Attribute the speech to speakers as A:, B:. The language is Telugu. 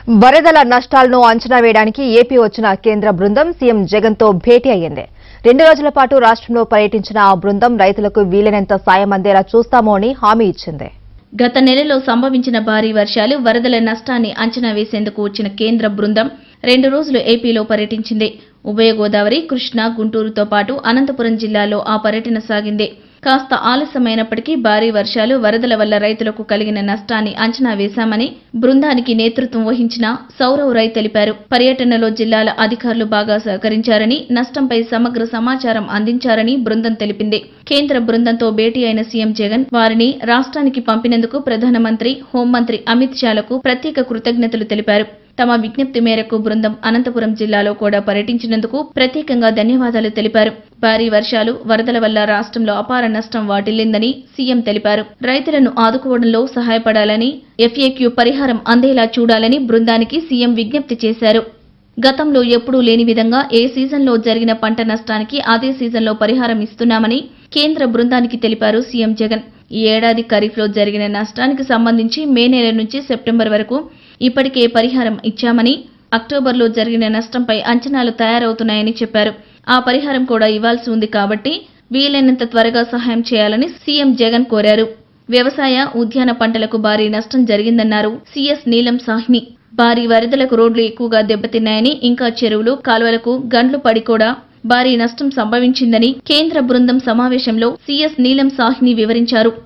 A: వరదల నష్టాలను అంచనా వేయడానికి ఏపీ వచ్చిన కేంద్ర బృందం సీఎం జగన్ తో భేటీ అయ్యింది రెండు రోజుల పాటు రాష్ట్రంలో పర్యటించిన ఆ బృందం రైతులకు వీలైనంత సాయం అందేలా చూస్తామో అని హామీ ఇచ్చింది
B: గత నెలలో సంభవించిన భారీ వర్షాలు వరదల నష్టాన్ని అంచనా వేసేందుకు వచ్చిన కేంద్ర బృందం రెండు రోజులు ఏపీలో పర్యటించింది ఉభయ గోదావరి కృష్ణా గుంటూరుతో పాటు అనంతపురం జిల్లాలో ఆ పర్యటన సాగింది కాస్త ఆలస్యమైనప్పటికీ భారీ వర్షాలు వరదల వల్ల రైతులకు కలిగిన నష్టాన్ని అంచనా వేశామని బృందానికి నేతృత్వం వహించిన సౌరవ్ రై తెలిపారు పర్యటనలో జిల్లాల అధికారులు బాగా సహకరించారని నష్టంపై సమగ్ర సమాచారం అందించారని బృందం తెలిపింది కేంద్ర బృందంతో భేటీ అయిన సీఎం జగన్ వారిని రాష్ట్రానికి పంపినందుకు ప్రధానమంత్రి హోంమంత్రి అమిత్ షాలకు ప్రత్యేక కృతజ్ఞతలు తెలిపారు తమ విజ్ఞప్తి మేరకు బృందం అనంతపురం జిల్లాలో కూడా పర్యటించినందుకు ప్రత్యేకంగా ధన్యవాదాలు తెలిపారు భారీ వర్షాలు వరదల వల్ల రాష్ట్రంలో అపార నష్టం వాటిల్లిందని సీఎం తెలిపారు రైతులను ఆదుకోవడంలో సహాయపడాలని ఎఫ్ఏక్యూ పరిహారం అందేలా చూడాలని బృందానికి సీఎం విజ్ఞప్తి చేశారు గతంలో ఎప్పుడూ లేని విధంగా ఏ సీజన్లో జరిగిన పంట నష్టానికి అదే సీజన్లో పరిహారం ఇస్తున్నామని కేంద్ర బృందానికి తెలిపారు సీఎం జగన్ ఈ ఏడాది ఖరీఫ్లో జరిగిన నష్టానికి సంబంధించి మే నెల నుంచి సెప్టెంబర్ వరకు ఇప్పటికే పరిహారం ఇచ్చామని అక్టోబర్లో జరిగిన నష్టంపై అంచనాలు తయారవుతున్నాయని చెప్పారు ఆ పరిహారం కూడా ఇవ్వాల్సి ఉంది కాబట్టి వీలైనంత త్వరగా సహాయం చేయాలని సీఎం జగన్ కోరారు వ్యవసాయ ఉద్యాన పంటలకు భారీ నష్టం జరిగిందన్నారు సీఎస్ నీలం సాహ్ని భారీ వరదలకు రోడ్లు ఎక్కువగా దెబ్బతిన్నాయని ఇంకా చెరువులు కాలువలకు గండ్లు పడి కూడా భారీ నష్టం సంభవించిందని కేంద్ర బృందం సమావేశంలో సీఎస్ నీలం సాహ్ని వివరించారు